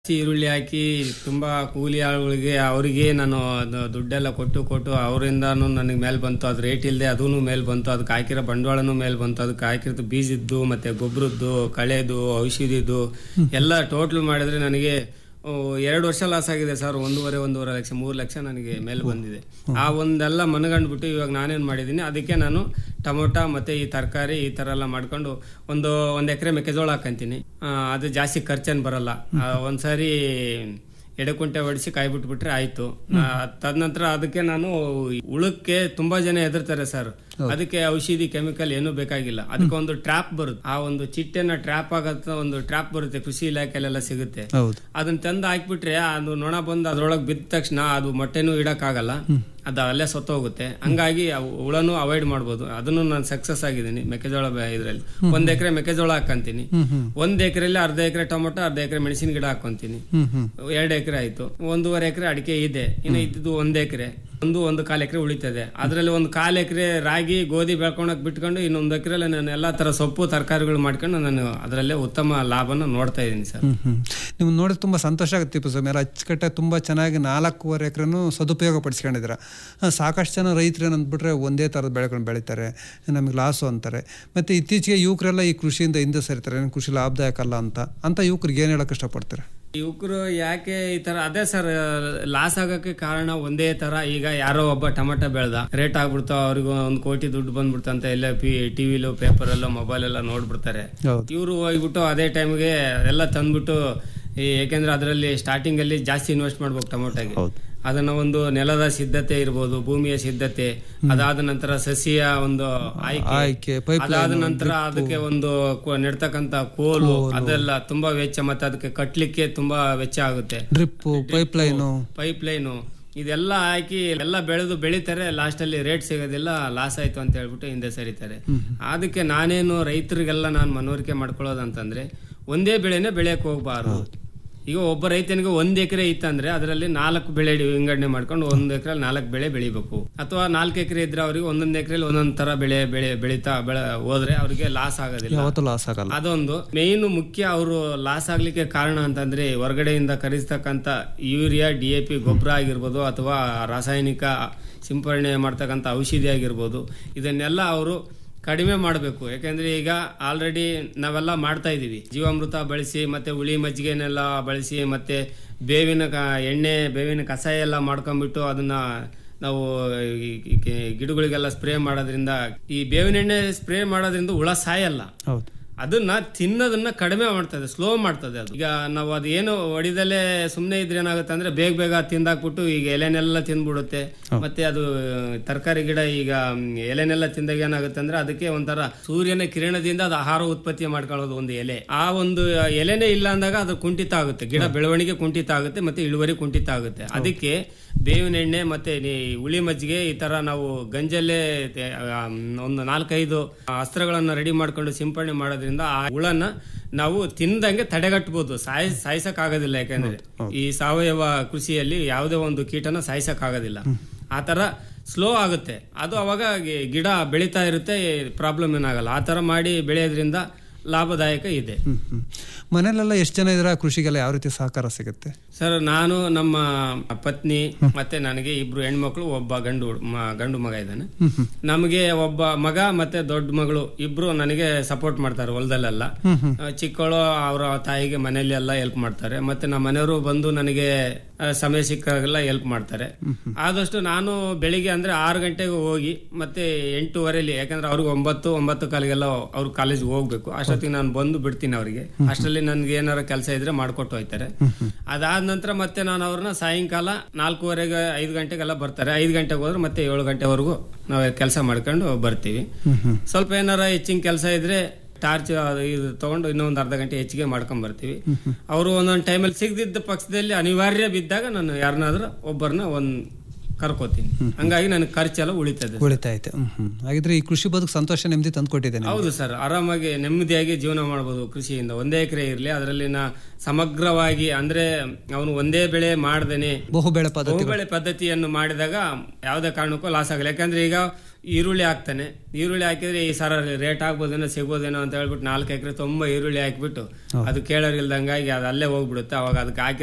ಜಾಸ್ತಿ ಈರುಳ್ಳಿ ಹಾಕಿ ತುಂಬಾ ಕೂಲಿ ಆಳುಗಳಿಗೆ ಅವರಿಗೆ ನಾನು ಅದು ದುಡ್ಡೆಲ್ಲ ಕೊಟ್ಟು ಕೊಟ್ಟು ಅವರಿಂದಾನು ನನಗೆ ಮೇಲೆ ಬಂತು ಅದು ರೇಟ್ ಇಲ್ಲದೆ ಅದೂ ಮೇಲೆ ಬಂತು ಅದಕ್ಕೆ ಹಾಕಿರೋ ಬಂಡವಾಳನೂ ಮೇಲೆ ಬಂತು ಅದಕ್ಕೆ ಹಾಕಿರೋದು ಬೀಜದ್ದು ಮತ್ತೆ ಗೊಬ್ಬರದ್ದು ಕಳೆದು ಔಷಧಿದು ಎಲ್ಲ ಟೋಟಲ್ ಮಾಡಿದ್ರೆ ನನಗೆ ಓ, ಎರಡು ವರ್ಷ ಲಾಸ್ ಆಗಿದೆ ಸರ್ ಒಂದೂವರೆ ಒಂದೂವರೆ ಲಕ್ಷ ಮೂರು ಲಕ್ಷ ನನಗೆ ಮೇಲೆ ಬಂದಿದೆ ಆ ಒಂದೆಲ್ಲ ಮನಗಂಡ್ಬಿಟ್ಟು ಇವಾಗ ನಾನೇನು ಮಾಡಿದ್ದೀನಿ ಅದಕ್ಕೆ ನಾನು ಟೊಮೊಟೊ ಮತ್ತೆ ಈ ತರಕಾರಿ ಈ ಥರ ಎಲ್ಲ ಮಾಡ್ಕೊಂಡು ಒಂದು ಒಂದು ಎಕರೆ ಮೆಕ್ಕೆಜೋಳ ಹಾಕಂತೀನಿ ಆ, ಅದು ಜಾಸ್ತಿ ಖರ್ಚೇನು ಬರಲ್ಲ ಆ, ಒಂದ್ಸಾರಿ ಎಡೆಕುಂಟೆ ಹೊಡಿಸಿ ಕಾಯಿ ಬಿಟ್ಬಿಟ್ರೆ ಆಯ್ತು ಆ, ತದನಂತರ ಅದಕ್ಕೆ ನಾನು ಉಳಕ್ಕೆ ತುಂಬಾ ಜನ ಹೆದರ್ತಾರೆ ಸರ್ ಅದಕ್ಕೆ ಔಷಧಿ ಕೆಮಿಕಲ್ ಏನೂ ಬೇಕಾಗಿಲ್ಲ ಅದಕ್ಕೆ ಒಂದು ಟ್ರ್ಯಾಪ್ ಬರುತ್ತೆ ಆ ಒಂದು ಚಿಟ್ಟೆನ ಟ್ರ್ಯಾಪ್ ಆಗತ್ತ ಒಂದು ಟ್ರ್ಯಾಪ್ ಬರುತ್ತೆ ಕೃಷಿ ಇಲಾಖೆಲೆಲ್ಲ ಸಿಗುತ್ತೆ ಹೌದು ಅದನ್ನ ತಂದು ಹಾಕ್ಬಿಟ್ರೆ ಅದು ನೊಣ ಬಂದು ಅದ್ರೊಳಗೆ ಬಿದ್ದ ತಕ್ಷಣ ಅದು ಮೊಟ್ಟೆನೂ ಇಡಕ್ಕಾಗಲ್ಲ ಅದು ಅಲ್ಲೇ ಸತ್ತೋಗುತ್ತೆ ಹಂಗಾಗಿ ಅವು ಹುಳನೂ ಅವಾಯ್ಡ್ ಮಾಡ್ಬೋದು ಅದನ್ನು ನಾನು ಸಕ್ಸಸ್ ಆಗಿದ್ದೀನಿ ಮೆಕ್ಕೆಜೋಳ ಇದರಲ್ಲಿ ಒಂದ್ ಎಕರೆ ಮೆಕ್ಕೆಜೋಳ ಹಾಕಂತೀನಿ ಒಂದ್ ಎಕರೆಲಿ ಅರ್ಧ ಎಕರೆ ಟೊಮೊಟೊ ಅರ್ಧ ಎಕರೆ ಮೆಣಸಿನ ಗಿಡ ಹಾಕೊಂತೀನಿ ಹ್ಮ್ ಹ್ಮ್ ಎರಡು ಎಕರೆ ಆಯ್ತು ಒಂದೂವರೆ ಎಕರೆ ಅಡಿಕೆ ಇದೆ ಇನ್ನು ಇದ್ದು ಒಂದ್ ಎಕರೆ ಒಂದು ಒಂದು ಕಾಲು ಎಕರೆ ಉಳಿತದೆ ಅದರಲ್ಲಿ ಒಂದು ಕಾಲು ಎಕರೆ ರಾಗಿ ಗೋಧಿ ಬೆಳ್ಕೊಳಕ್ ಬಿಟ್ಕೊಂಡು ಇನ್ನೊಂದು ಎಕರೆಲ್ಲ ನಾನು ಎಲ್ಲಾ ತರ ಸೊಪ್ಪು ತರಕಾರಿಗಳು ಮಾಡ್ಕೊಂಡು ನಾನು ಅದರಲ್ಲೇ ಉತ್ತಮ ಲಾಭನ ನೋಡ್ತಾ ಇದ್ದೀನಿ ಸರ್ ಹ್ಮ್ ಹ್ಮ್ ನಿಮ್ಗೆ ನೋಡಿದ್ರೆ ತುಂಬ ಸಂತೋಷ ಆಗುತ್ತೆ ಟಿಪ್ಪು ಸ್ವಾಮಿ ಎಲ್ಲ ಅಚ್ಚುಕಟ್ಟಾಗಿ ತುಂಬ ಚೆನ್ನಾಗಿ ನಾಲ್ಕೂವರೆ ಎಕರೆನೂ ಸದುಪಯೋಗ ಪಡಿಸ್ಕೊಂಡಿದ್ದೀರ ಆ, ಸಾಕಷ್ಟು ಜನ ರೈತರು ಏನಂದ್ಬಿಟ್ರೆ ಒಂದೇ ಥರದ ಬೆಳೆಗಳನ್ನು ಬೆಳೀತಾರೆ ನಮಗೆ ಲಾಸು ಅಂತಾರೆ ಮತ್ತು ಇತ್ತೀಚೆಗೆ ಯುವಕರೆಲ್ಲ ಈ ಕೃಷಿಯಿಂದ ಹಿಂದೆ ಸರಿತಾರೆ ಏನು ಕೃಷಿ ಲಾಭದಾಯಕ ಅಲ್ಲ ಅಂತ ಅಂತ ಯುವಕರಿಗೆ ಏನು ಹೇಳಕ್ಕೆ ಇಷ್ಟಪಡ್ತಾರೆ ಯುವಕರು ಯಾಕೆ ಈ ತರ ಅದೇ ಸರ್ ಲಾಸ್ ಆಗಕ್ಕೆ ಕಾರಣ ಒಂದೇ ತರ ಈಗ ಯಾರೋ ಒಬ್ಬ ಟೊಮೆಟೊ ಬೆಳ್ದ ರೇಟ್ ಆಗ್ಬಿಡ್ತಾವ ಅವ್ರಿಗೆ ಒಂದ್ ಕೋಟಿ ದುಡ್ಡು ಬಂದ್ಬಿಡ್ತಂತ ಎಲ್ಲ ಪಿ ಟಿವಿಲು ಪೇಪರ್ ಎಲ್ಲ ಮೊಬೈಲ್ ಎಲ್ಲ ನೋಡ್ಬಿಡ್ತಾರೆ ಹೌದು ಇವರು ಹೋಗ್ಬಿಟ್ಟು ಅದೇ ಟೈಮ್ಗೆ ಎಲ್ಲ ತಂದ್ಬಿಟ್ಟು ಈ ಯಾಕೆಂದ್ರೆ ಅದರಲ್ಲಿ ಸ್ಟಾರ್ಟಿಂಗ್ ಅಲ್ಲಿ ಜಾಸ್ತಿ ಇನ್ವೆಸ್ಟ್ ಮಾಡ್ಬೇಕು ಟೊಮೊಟೊಗೆ ಹೌದು ಅದನ್ನ ಒಂದು ನೆಲದ ಸಿದ್ಧತೆ ಇರ್ಬೋದು ಭೂಮಿಯ ಸಿದ್ಧತೆ ಅದಾದ ನಂತರ ಸಸಿಯ ಒಂದು ಆಯ್ಕೆ ಆಯ್ಕೆ ಪೈಪ್ ಅದಾದ ನಂತರ ಅದಕ್ಕೆ ಒಂದು ಕೊ- ನೆಡ್ತಕ್ಕಂತ ಕೋಲು ಅದೆಲ್ಲ ತುಂಬಾ ವೆಚ್ಚ ಮತ್ತೆ ಅದಕ್ಕೆ ಕಟ್ಲಿಕ್ಕೆ ತುಂಬಾ ವೆಚ್ಚ ಆಗುತ್ತೆ drip pipe line pipe line ಇದೆಲ್ಲ ಹಾಕಿ ಎಲ್ಲ ಬೆಳೆದು ಬೆಳಿತಾರೆ ಲಾಸ್ಟ್ ಅಲ್ಲಿ ರೇಟ್ ಸಿಗೋದಿಲ್ಲ ಲಾಸ್ ಆಯ್ತು ಅಂತ ಹೇಳ್ಬಿಟ್ಟು ಹಿಂದೆ ಸರಿತಾರೆ ಅದಕ್ಕೆ ನಾನೇನು ರೈತರಿಗೆಲ್ಲ ನಾನು ಮನವರಿಕೆ ಮಾಡ್ಕೊಳ್ಳೋದಂತಂದ್ರೆ ಒಂದೇ ಬೆಳೆನೇ ಬೆಳೆಯಕ್ಕೆ ಹೋಗ್ಬಾರ್ದು ಈಗ ಒಬ್ಬ ರೈತನಿಗೆ ಒಂದ್ ಎಕರೆ ಇತ್ತಂದ್ರೆ ಅದರಲ್ಲಿ ನಾಲ್ಕು ಬೆಳೆ ವಿಂಗಡಣೆ ಮಾಡ್ಕೊಂಡು ಒಂದ್ ಎಕರೆ ನಾಲ್ಕು ಬೆಳೆ ಬೆಳಿಬೇಕು ಅಥವಾ ನಾಲ್ಕು ಎಕರೆ ಇದ್ರೆ ಅವರಿಗೆ ಒಂದೊಂದು ಎಕರೆಲಿ ಒಂದೊಂದ್ ತರ ಬೆಳೆ ಬೆಳೆ ಬೆಳೀತಾ ಬೆಳೆ ಹೋದ್ರೆ ಅವರಿಗೆ ಲಾಸ್ ಆಗೋದಿಲ್ಲ ಯಾವತ್ತೂ ಲಾಸ್ ಆಗಲ್ಲ ಅದೊಂದು ಮೇನ್ ಮುಖ್ಯ ಅವರು ಲಾಸ್ ಆಗ್ಲಿಕ್ಕೆ ಕಾರಣ ಅಂತಂದ್ರೆ ಹೊರಗಡೆಯಿಂದ ಖರೀದಿಸ್ತಕ್ಕಂತ ಯೂರಿಯಾ ಡಿ ಎ ಪಿ ಗೊಬ್ಬರ ಆಗಿರ್ಬೋದು ಅಥವಾ ರಾಸಾಯನಿಕ ಸಿಂಪರಣೆ ಮಾಡ್ತಕ್ಕಂಥ ಔಷಧಿ ಆಗಿರ್ಬೋದು ಇದನ್ನೆಲ್ಲ ಅವರು ಕಡಿಮೆ ಮಾಡಬೇಕು ಯಾಕೆಂದ್ರೆ ಈಗ ಆಲ್ರೆಡಿ ನಾವೆಲ್ಲ ಮಾಡ್ತಾ ಇದೀವಿ ಜೀವಾಮೃತ ಬಳಸಿ ಮತ್ತೆ ಹುಳಿ ಮಜ್ಜಿಗೆನೆಲ್ಲ ಬಳಸಿ ಮತ್ತೆ ಬೇವಿನ ಕ- ಎಣ್ಣೆ ಬೇವಿನ ಕಷಾಯ ಎಲ್ಲ ಮಾಡ್ಕೊಂಡ್ಬಿಟ್ಟು ಅದನ್ನ ನಾವು ಈ- ಈ ಗಿಡಗಳಿಗೆಲ್ಲ ಸ್ಪ್ರೇ ಮಾಡೋದ್ರಿಂದ ಈ ಬೇವಿನ ಎಣ್ಣೆ ಸ್ಪ್ರೇ ಮಾಡೋದ್ರಿಂದ ಹುಳ ಸಾಯಲ್ಲ ಹೌದು ಅದನ್ನ ತಿನ್ನೋದನ್ನ ಕಡಿಮೆ ಮಾಡ್ತದೆ ಸ್ಲೋ ಮಾಡ್ತದೆ ಅದು ಈಗ ನಾವು ಅದು ಏನು ಹೊಡಿದಲ್ಲೇ ಸುಮ್ಮನೆ ಇದ್ರೆ ಏನಾಗುತ್ತೆ ಅಂದ್ರೆ ಬೇಗ ಬೇಗ ತಿಂದಾಕ್ಬಿಟ್ಟು ಈಗ ಎಲೆನೆಲ್ಲ ತಿಂದ್ಬಿಡುತ್ತೆ ಮತ್ತೆ ಅದು ತರಕಾರಿ ಗಿಡ ಈಗ ಮ್, ಎಲೆನೆಲ್ಲ ತಿಂದಾಗ ಏನಾಗುತ್ತೆ ಅಂದ್ರೆ ಅದಕ್ಕೆ ಒಂಥರ ಸೂರ್ಯನ ಕಿರಣದಿಂದ ಅದು ಆಹಾರ ಉತ್ಪತ್ತಿ ಮಾಡ್ಕೊಳ್ಳೋದು ಒಂದು ಎಲೆ ಆ ಒಂದು ಎಲೆನೇ ಇಲ್ಲ ಅಂದಾಗ ಅದು ಕುಂಠಿತ ಆಗುತ್ತೆ ಗಿಡ ಬೆಳವಣಿಗೆ ಕುಂಠಿತ ಆಗುತ್ತೆ ಮತ್ತೆ ಇಳುವರಿ ಕುಂಠಿತ ಆಗುತ್ತೆ ಅದಕ್ಕೆ ಬೇವಿನ ಎಣ್ಣೆ ಮತ್ತೆ ಈ ಹುಳಿ ಮಜ್ಜಿಗೆ ಈ ತರ ನಾವು ಗಂಜಲ್ಲೇ ತೆ- ಆ, ಒಂದು ನಾಲ್ಕೈದು ಅಸ್ತ್ರಗಳನ್ನ ರೆಡಿ ಮಾಡ್ಕೊಂಡು ಸಿಂಪಡಣೆ ಮಾಡೋದ್ರಿಂದ ಆ ಹುಳನ ನಾವು ತಿಂದಂಗೆ ತಡೆಗಟ್ಟಬಹುದು ಸಾಯ ಸಾಯಿಸಕ್ ಆಗೋದಿಲ್ಲ ಯಾಕಂದ್ರೆ ಈ ಸಾವಯವ ಕೃಷಿಯಲ್ಲಿ ಯಾವುದೇ ಒಂದು ಕೀಟನ ಸಾಯಿಸಕ್ ಆಗೋದಿಲ್ಲ ಆ ತರ ಸ್ಲೋ ಆಗುತ್ತೆ ಅದು ಅವಾಗ ಗಿ- ಗಿಡ ಬೆಳೀತಾ ಇರುತ್ತೆ ಪ್ರಾಬ್ಲಮ್ ಏನಾಗಲ್ಲ ಆ ತರ ಮಾಡಿ ಬೆಳೆಯೋದ್ರಿಂದ ಲಾಭದಾಯಕ ಇದೆ ಹ್ಮ್ ಹ್ಮ್ ಮನೇಲೆಲ್ಲ ಎಷ್ಟು ಜನ ಇದ್ರೆ ಕೃಷಿಗೆಲ್ಲ ಯಾವ ರೀತಿ ಸಹಕಾರ ಸಿಗುತ್ತೆ ಸರ್ ನಾನು ನಮ್ಮ ಪತ್ನಿ ಮತ್ತೆ ನನಗೆ ಇಬ್ರು ಹೆಣ್ಮಕ್ಳು ಒಬ್ಬ ಗಂಡು ಹುಡ್- ಮ- ಗಂಡು ಮಗ ಇದ್ದಾನೆ ನಮಗೆ ಒಬ್ಬ ಮಗ ಮತ್ತೆ ದೊಡ್ಡ ಮಗಳು ಇಬ್ರು ನನಗೆ ಸಪೋರ್ಟ್ ಮಾಡ್ತಾರೆ ಹೊಲದಲ್ಲೆಲ್ಲ ಆ, ಚಿಕ್ಕವಳು ಅವರ ತಾಯಿಗೆ ಮನೆಯಲ್ಲಿ ಎಲ್ಲ ಹೆಲ್ಪ್ ಮಾಡ್ತಾರೆ ಮತ್ತೆ ನಮ್ಮ ಮನೆಯವರು ಬಂದು ನನಗೆ ಆ, ಸಮಯ ಸಿಕ್ಕಾಗೆಲ್ಲ ಹೆಲ್ಪ್ ಮಾಡ್ತಾರೆ ಆದಷ್ಟು ನಾನು ಬೆಳಿಗ್ಗೆ ಅಂದ್ರೆ ಆರು ಗಂಟೆಗೆ ಹೋಗಿ ಮತ್ತೆ ಎಂಟೂವರೆಲಿ ಯಾಕಂದ್ರೆ ಅವ್ರಿಗೆ ಒಂಬತ್ತು ಒಂಬತ್ತು ಕಾಲಿಗೆಲ್ಲ ಅವ್ರು ಕಾಲೇಜ್ಗೆ ಹೋಗ್ಬೇಕು ಅಷ್ಟೊತ್ತಿಗೆ ನಾನು ಬಂದು ಬಿಡ್ತೀನಿ ಅವರಿಗೆ ಅಷ್ಟರಲ್ಲಿ ನನ್ಗೆ ಏನಾರ ಕೆಲಸ ಇದ್ರೆ ಮಾಡ್ಕೊಟ್ಟು ಹೋಯ್ತಾರೆ ಅದಾದ ನಂತರ ಮತ್ತೆ ನಾನು ಅವ್ರನ್ನ ಸಾಯಂಕಾಲ ನಾಲ್ಕೂವರೆಗೆ ಐದು ಗಂಟೆಗೆಲ್ಲ ಬರ್ತಾರೆ ಐದು ಗಂಟೆಗೆ ಹೋದ್ರೆ ಮತ್ತೆ ಏಳು ಗಂಟೆವರೆಗೂ ನಾವು ಕೆಲಸ ಮಾಡ್ಕೊಂಡು ಬರ್ತೀವಿ ಸ್ವಲ್ಪ ಏನಾರ ಹೆಚ್ಚಿನ ಕೆಲಸ ಇದ್ರೆ ಟಾರ್ಚ್ ಅದು ಇದು ತಗೊಂಡು ಇನ್ನೊಂದು ಅರ್ಧ ಗಂಟೆ ಹೆಚ್ಚಿಗೆ ಮಾಡ್ಕೊಂಡ್ ಬರ್ತೀವಿ ಅವರು ಒಂದೊಂದು ಟೈಮಲ್ಲಿ ಸಿಗದಿದ್ದ ಪಕ್ಷದಲ್ಲಿ ಅನಿವಾರ್ಯ ಬಿದ್ದಾಗ ನಾನು ಯಾರನ್ನಾದ್ರೂ ಒಬ್ಬರನ್ನ ಒಂದ್ ಕರ್ಕೋತೀನಿ ಹಂಗಾಗಿ ನನಗೆ ಖರ್ಚೆಲ್ಲ ಉಳಿತದೆ ಉಳಿತಾಯ್ತು ಹ್ಮ್ ಹ್ಮ್ ಹಾಗಿದ್ರೆ ಈ ಕೃಷಿ ಬದುಕು ಸಂತೋಷ ನೆಮ್ಮದಿ ತಂದ್ಕೊಟ್ಟಿದೆ ನಿಮ್ಗೆ. ಹೌದು ಸರ್ ಆರಾಮಾಗಿ ನೆಮ್ಮದಿಯಾಗಿ ಜೀವನ ಮಾಡಬಹುದು ಕೃಷಿಯಿಂದ ಒಂದೇ ಎಕರೆ ಇರಲಿ ಅದರಲ್ಲಿನ ಸಮಗ್ರವಾಗಿ ಅಂದ್ರೆ ಅವನು ಒಂದೇ ಬೆಳೆ ಮಾಡ್ದೇನೆ ಬಹು ಬೆಳೆ ಪದ್ಧತಿ ಬಹುಬೆಳೆ ಪದ್ಧತಿಯನ್ನು ಮಾಡಿದಾಗ ಯಾವುದೇ ಕಾರಣಕ್ಕೂ ಲಾಸ್ ಆಗಲ್ಲ ಯಾಕಂದ್ರೆ ಈಗ ಈರುಳ್ಳಿ ಹಾಕ್ತಾನೆ ಈರುಳ್ಳಿ ಹಾಕಿದ್ರೆ ಈ ಸರ ರೇಟ್ ಆಗ್ಬೋದೇನೋ ಸಿಗ್ಬೋದೇನೋ ಅಂತ ಹೇಳ್ಬಿಟ್ಟು ನಾಲ್ಕು ಎಕರೆ ತುಂಬ ಈರುಳ್ಳಿ ಹಾಕ್ಬಿಟ್ಟು ಅದು ಕೇಳೋರಿಲ್ದಂಗಾಗಿ ಅದು ಅಲ್ಲೇ ಹೋಗ್ಬಿಡುತ್ತೆ ಅವಾಗ ಅದಕ್ಕೆ ಹಾಕಿ